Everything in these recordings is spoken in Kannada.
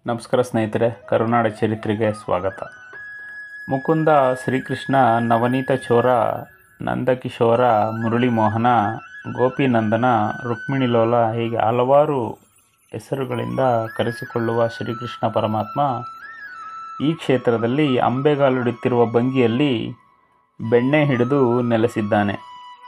ನಮಸ್ಕಾರ ಸ್ನೇಹಿತರೆ ಕರುನಾಡ ಚರಿತ್ರೆಗೆ ಸ್ವಾಗತ ಮುಕುಂದ ಶ್ರೀಕೃಷ್ಣ ನವನೀತ ಚೋರ ನಂದಕಿಶೋರ ಮುರಳಿ ಮೋಹನ ಗೋಪಿನಂದನ ರುಕ್ಮಿಣಿಲೋಲ ಹೀಗೆ ಹಲವಾರು ಹೆಸರುಗಳಿಂದ ಕರೆಸಿಕೊಳ್ಳುವ ಶ್ರೀಕೃಷ್ಣ ಪರಮಾತ್ಮ ಈ ಕ್ಷೇತ್ರದಲ್ಲಿ ಅಂಬೆಗಾಲಿಡುತ್ತಿರುವ ಭಂಗಿಯಲ್ಲಿ ಬೆಣ್ಣೆ ಹಿಡಿದು ನೆಲೆಸಿದ್ದಾನೆ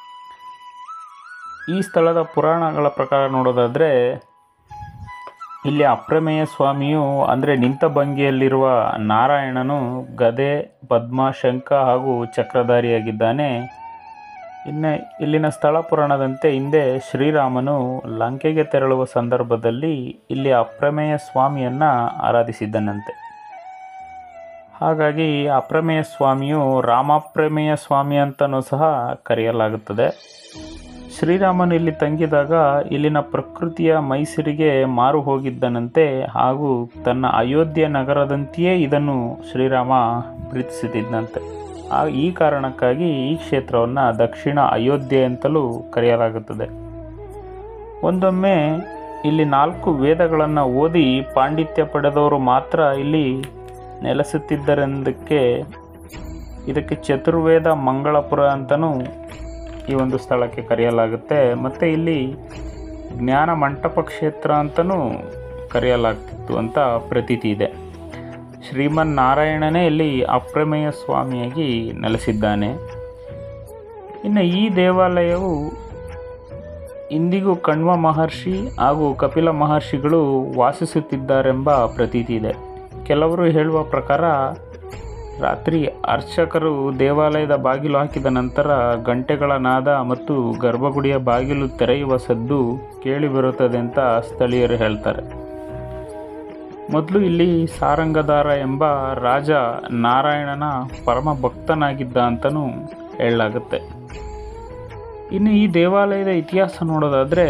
ಈ ಸ್ಥಳದ ಪುರಾಣಗಳ ಪ್ರಕಾರ ನೋಡೋದಾದರೆ ಇಲ್ಲಿ ಅಪ್ರಮೇಯ ಸ್ವಾಮಿಯು ಅಂದರೆ ನಿಂತ ಭಂಗಿಯಲ್ಲಿರುವ ನಾರಾಯಣನು ಗದೆ ಪದ್ಮ ಶಂಖ ಹಾಗೂ ಚಕ್ರಧಾರಿಯಾಗಿದ್ದಾನೆ ಇನ್ನು ಇಲ್ಲಿನ ಸ್ಥಳ ಪುರಾಣದಂತೆ ಹಿಂದೆ ಶ್ರೀರಾಮನು ಲಂಕೆಗೆ ತೆರಳುವ ಸಂದರ್ಭದಲ್ಲಿ ಇಲ್ಲಿ ಅಪ್ರಮೇಯ ಸ್ವಾಮಿಯನ್ನು ಆರಾಧಿಸಿದ್ದನಂತೆ ಹಾಗಾಗಿ ಅಪ್ರಮೇಯ ಸ್ವಾಮಿಯು ರಾಮಪ್ರಮೇಯ ಸ್ವಾಮಿ ಅಂತಲೂ ಸಹ ಕರೆಯಲಾಗುತ್ತದೆ ಶ್ರೀರಾಮನು ಇಲ್ಲಿ ತಂಗಿದಾಗ ಇಲ್ಲಿನ ಪ್ರಕೃತಿಯ ಮೈಸೂರಿಗೆ ಮಾರು ಹೋಗಿದ್ದನಂತೆ ಹಾಗೂ ತನ್ನ ಅಯೋಧ್ಯೆ ನಗರದಂತೆಯೇ ಇದನ್ನು ಶ್ರೀರಾಮ ಪ್ರೀತಿಸುತ್ತಿದ್ದಂತೆ ಆ ಈ ಕಾರಣಕ್ಕಾಗಿ ಈ ಕ್ಷೇತ್ರವನ್ನು ದಕ್ಷಿಣ ಅಯೋಧ್ಯೆ ಅಂತಲೂ ಕರೆಯಲಾಗುತ್ತದೆ ಒಂದೊಮ್ಮೆ ಇಲ್ಲಿ ನಾಲ್ಕು ವೇದಗಳನ್ನು ಓದಿ ಪಾಂಡಿತ್ಯ ಪಡೆದವರು ಮಾತ್ರ ಇಲ್ಲಿ ನೆಲೆಸುತ್ತಿದ್ದರೆಂದಕ್ಕೆ ಇದಕ್ಕೆ ಚತುರ್ವೇದ ಮಂಗಳಪುರ ಅಂತಲೂ ಈ ಒಂದು ಸ್ಥಳಕ್ಕೆ ಕರೆಯಲಾಗುತ್ತೆ ಮತ್ತು ಇಲ್ಲಿ ಜ್ಞಾನ ಮಂಟಪ ಕ್ಷೇತ್ರ ಅಂತಲೂ ಕರೆಯಲಾಗ್ತಿತ್ತು ಅಂತ ಪ್ರತೀತಿ ಇದೆ ಶ್ರೀಮನ್ ನಾರಾಯಣನೇ ಇಲ್ಲಿ ಅಪ್ರಮೇಯ ಸ್ವಾಮಿಯಾಗಿ ನೆಲೆಸಿದ್ದಾನೆ ಇನ್ನು ಈ ದೇವಾಲಯವು ಇಂದಿಗೂ ಕಣ್ವ ಮಹರ್ಷಿ ಹಾಗೂ ಕಪಿಲ ಮಹರ್ಷಿಗಳು ವಾಸಿಸುತ್ತಿದ್ದಾರೆಂಬ ಪ್ರತೀತಿ ಇದೆ ಕೆಲವರು ಹೇಳುವ ಪ್ರಕಾರ ರಾತ್ರಿ ಅರ್ಚಕರು ದೇವಾಲಯದ ಬಾಗಿಲು ಹಾಕಿದ ನಂತರ ಗಂಟೆಗಳ ನಾದ ಮತ್ತು ಗರ್ಭಗುಡಿಯ ಬಾಗಿಲು ತೆರೆಯುವ ಸದ್ದು ಕೇಳಿಬರುತ್ತದೆ ಅಂತ ಸ್ಥಳೀಯರು ಹೇಳ್ತಾರೆ ಮೊದಲು ಇಲ್ಲಿ ಸಾರಂಗದಾರ ಎಂಬ ರಾಜ ನಾರಾಯಣನ ಪರಮ ಭಕ್ತನಾಗಿದ್ದ ಅಂತಲೂ ಹೇಳಲಾಗುತ್ತೆ ಇನ್ನು ಈ ದೇವಾಲಯದ ಇತಿಹಾಸ ನೋಡೋದಾದರೆ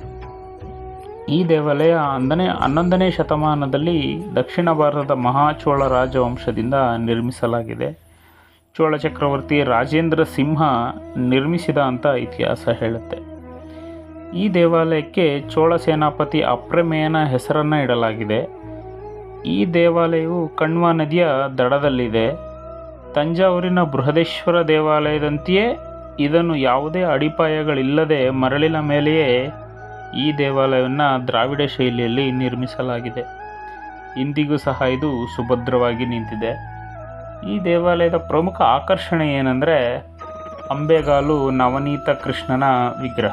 ಈ ದೇವಾಲಯ ಹನ್ನೊಂದನೇ ಹನ್ನೊಂದನೇ ಶತಮಾನದಲ್ಲಿ ದಕ್ಷಿಣ ಭಾರತದ ಮಹಾಚೋಳ ರಾಜವಂಶದಿಂದ ನಿರ್ಮಿಸಲಾಗಿದೆ ಚೋಳ ಚಕ್ರವರ್ತಿ ರಾಜೇಂದ್ರ ಸಿಂಹ ನಿರ್ಮಿಸಿದ ಅಂತ ಇತಿಹಾಸ ಹೇಳುತ್ತೆ ಈ ದೇವಾಲಯಕ್ಕೆ ಚೋಳ ಸೇನಾಪತಿ ಅಪ್ರಮೇಯನ ಹೆಸರನ್ನು ಇಡಲಾಗಿದೆ ಈ ದೇವಾಲಯವು ಕಣ್ವ ನದಿಯ ದಡದಲ್ಲಿದೆ ತಂಜಾವೂರಿನ ಬೃಹದೇಶ್ವರ ದೇವಾಲಯದಂತೆಯೇ ಇದನ್ನು ಯಾವುದೇ ಅಡಿಪಾಯಗಳಿಲ್ಲದೆ ಮರಳಿನ ಮೇಲೆಯೇ ಈ ದೇವಾಲಯವನ್ನು ದ್ರಾವಿಡ ಶೈಲಿಯಲ್ಲಿ ನಿರ್ಮಿಸಲಾಗಿದೆ ಇಂದಿಗೂ ಸಹ ಇದು ಸುಭದ್ರವಾಗಿ ನಿಂತಿದೆ ಈ ದೇವಾಲಯದ ಪ್ರಮುಖ ಆಕರ್ಷಣೆ ಏನಂದರೆ ಅಂಬೆಗಾಲು ನವನೀತ ಕೃಷ್ಣನ ವಿಗ್ರಹ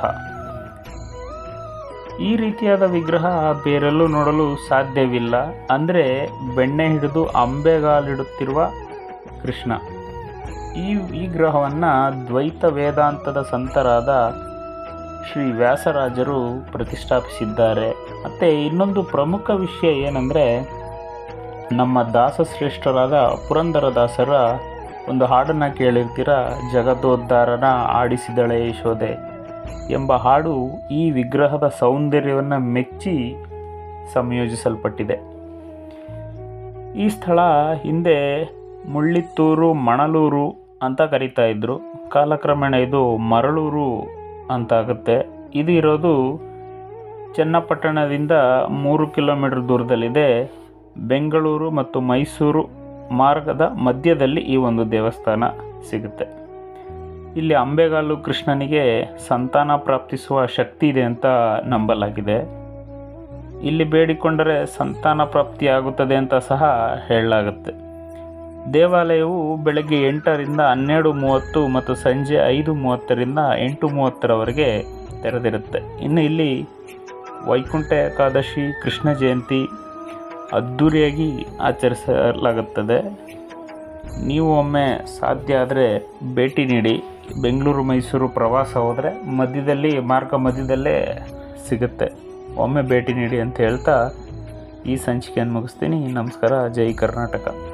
ಈ ರೀತಿಯಾದ ವಿಗ್ರಹ ಬೇರೆಲ್ಲೂ ನೋಡಲು ಸಾಧ್ಯವಿಲ್ಲ ಅಂದರೆ ಬೆಣ್ಣೆ ಹಿಡಿದು ಅಂಬೆಗಾಲಿಡುತ್ತಿರುವ ಕೃಷ್ಣ ಈ ವಿಗ್ರಹವನ್ನು ದ್ವೈತ ವೇದಾಂತದ ಸಂತರಾದ ಶ್ರೀ ವ್ಯಾಸರಾಜರು ಪ್ರತಿಷ್ಠಾಪಿಸಿದ್ದಾರೆ ಮತ್ತು ಇನ್ನೊಂದು ಪ್ರಮುಖ ವಿಷಯ ಏನಂದರೆ ನಮ್ಮ ದಾಸಶ್ರೇಷ್ಠರಾದ ಪುರಂದರದಾಸರ ಒಂದು ಹಾಡನ್ನು ಕೇಳಿರ್ತೀರ ಜಗದೋದ್ಧಾರನ ಆಡಿಸಿದಳೆ ಯಶೋದೆ ಎಂಬ ಹಾಡು ಈ ವಿಗ್ರಹದ ಸೌಂದರ್ಯವನ್ನು ಮೆಚ್ಚಿ ಸಂಯೋಜಿಸಲ್ಪಟ್ಟಿದೆ ಈ ಸ್ಥಳ ಹಿಂದೆ ಮುಳ್ಳಿತ್ತೂರು ಮಣಲೂರು ಅಂತ ಕರೀತಾ ಇದ್ರು ಕಾಲಕ್ರಮೇಣ ಇದು ಮರಳೂರು ಅಂತ ಆಗುತ್ತೆ ಇದು ಇರೋದು ಚನ್ನಪಟ್ಟಣದಿಂದ ಮೂರು ಕಿಲೋಮೀಟರ್ ದೂರದಲ್ಲಿದೆ ಬೆಂಗಳೂರು ಮತ್ತು ಮೈಸೂರು ಮಾರ್ಗದ ಮಧ್ಯದಲ್ಲಿ ಈ ಒಂದು ದೇವಸ್ಥಾನ ಸಿಗುತ್ತೆ ಇಲ್ಲಿ ಅಂಬೆಗಾಲು ಕೃಷ್ಣನಿಗೆ ಸಂತಾನ ಪ್ರಾಪ್ತಿಸುವ ಶಕ್ತಿ ಇದೆ ಅಂತ ನಂಬಲಾಗಿದೆ ಇಲ್ಲಿ ಬೇಡಿಕೊಂಡರೆ ಸಂತಾನ ಪ್ರಾಪ್ತಿಯಾಗುತ್ತದೆ ಅಂತ ಸಹ ಹೇಳಲಾಗುತ್ತೆ ದೇವಾಲಯವು ಬೆಳಗ್ಗೆ ಎಂಟರಿಂದ ಹನ್ನೆರಡು ಮೂವತ್ತು ಮತ್ತು ಸಂಜೆ ಐದು ಮೂವತ್ತರಿಂದ ಎಂಟು ಮೂವತ್ತರವರೆಗೆ ತೆರೆದಿರುತ್ತೆ ಇನ್ನು ಇಲ್ಲಿ ವೈಕುಂಠ ಏಕಾದಶಿ ಕೃಷ್ಣ ಜಯಂತಿ ಅದ್ಧೂರಿಯಾಗಿ ಆಚರಿಸಲಾಗುತ್ತದೆ ನೀವು ಒಮ್ಮೆ ಸಾಧ್ಯ ಆದರೆ ಭೇಟಿ ನೀಡಿ ಬೆಂಗಳೂರು ಮೈಸೂರು ಪ್ರವಾಸ ಹೋದರೆ ಮಧ್ಯದಲ್ಲಿ ಮಾರ್ಗ ಮಧ್ಯದಲ್ಲೇ ಸಿಗುತ್ತೆ ಒಮ್ಮೆ ಭೇಟಿ ನೀಡಿ ಅಂತ ಹೇಳ್ತಾ ಈ ಸಂಚಿಕೆಯನ್ನು ಮುಗಿಸ್ತೀನಿ ನಮಸ್ಕಾರ ಜೈ ಕರ್ನಾಟಕ